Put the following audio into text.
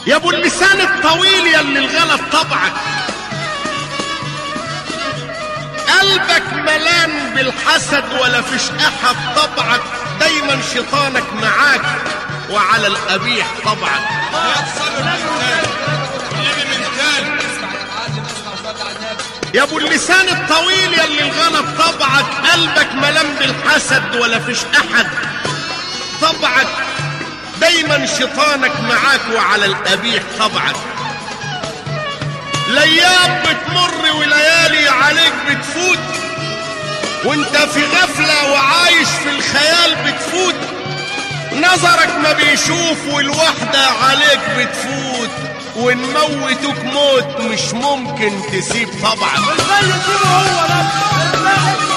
يا ابو اللسان الطويل يا اللي الغلط طبعك قلبك ملان بالحسد ولا فيش احد طبعك دايما شيطانك معاك وعلى القبيح طبعك يا ابو اللسان الطويل يا اللي الغلط طبعك قلبك ملان بالحسد ولا فيش احد طبعك دايما شيطانك معاك وعلى القبيح طبعك الايام بتمر وليالي عليك بتفوت وانت في غفلة وعايش في الخيال بتفوت نظرك ما بيشوف والوحدة عليك بتفوت ونموتك موت مش ممكن تسيب طبعك ازاي يسيبه هو بس